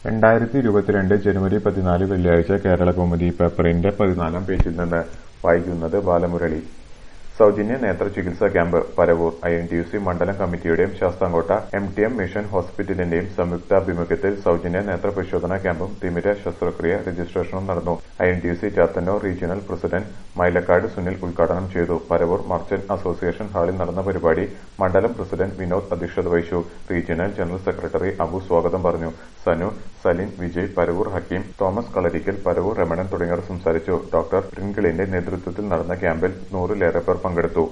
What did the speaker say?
രണ്ടായിരത്തി ഇരുപത്തിരണ്ട് ജനുവരി പതിനാല് വെള്ളിയാഴ്ച കേരളകൗമുദി പേപ്പറിന്റെ പതിനാലാം പേജിൽ നിന്ന് വായിക്കുന്നത് ബാലമുരളി സൗജന്യ നേത്ര ചികിത്സാ camp Paravur I N T U C മണ്ഡലം കമ്മിറ്റിയുടെയും Sasthamcotta M T M mission ഹോസ്പിറ്റലിന്റെയും സംയുക്താഭിമുഖ്യത്തിൽ സൗജന്യ നേത്ര പരിശോധനാ ക്യാമ്പും തിമിര ശസ്ത്രക്രിയ രജിസ്ട്രേഷനും നടന്നു I N T U C Chathannoor regional president Mylakkad Sunil ഉദ്ഘാടനം ചെയ്തു പരവൂർ മർച്ചന്റ് അസോസിയേഷൻ ഹാളിൽ നടന്ന പരിപാടി മണ്ഡലം പ്രസിഡന്റ് വിനോദ് അധ്യക്ഷത വഹിച്ചു റീജിയണൽ ജനറൽ സെക്രട്ടറി അബു സ്വാഗതം പറഞ്ഞു സനു സലിൻ വിജയ് പരവൂർ ഹക്കീം തോമസ് കളരിക്കൽ പരവൂർ രമണൻ തുടങ്ങിയവർ സംസാരിച്ചു ഡോക്ടർ റിൻകിളിന്റെ നേതൃത്വത്തിൽ നടന്ന ക്യാമ്പിൽ നൂറിലേറെ പേർ പങ്കെടുത്തു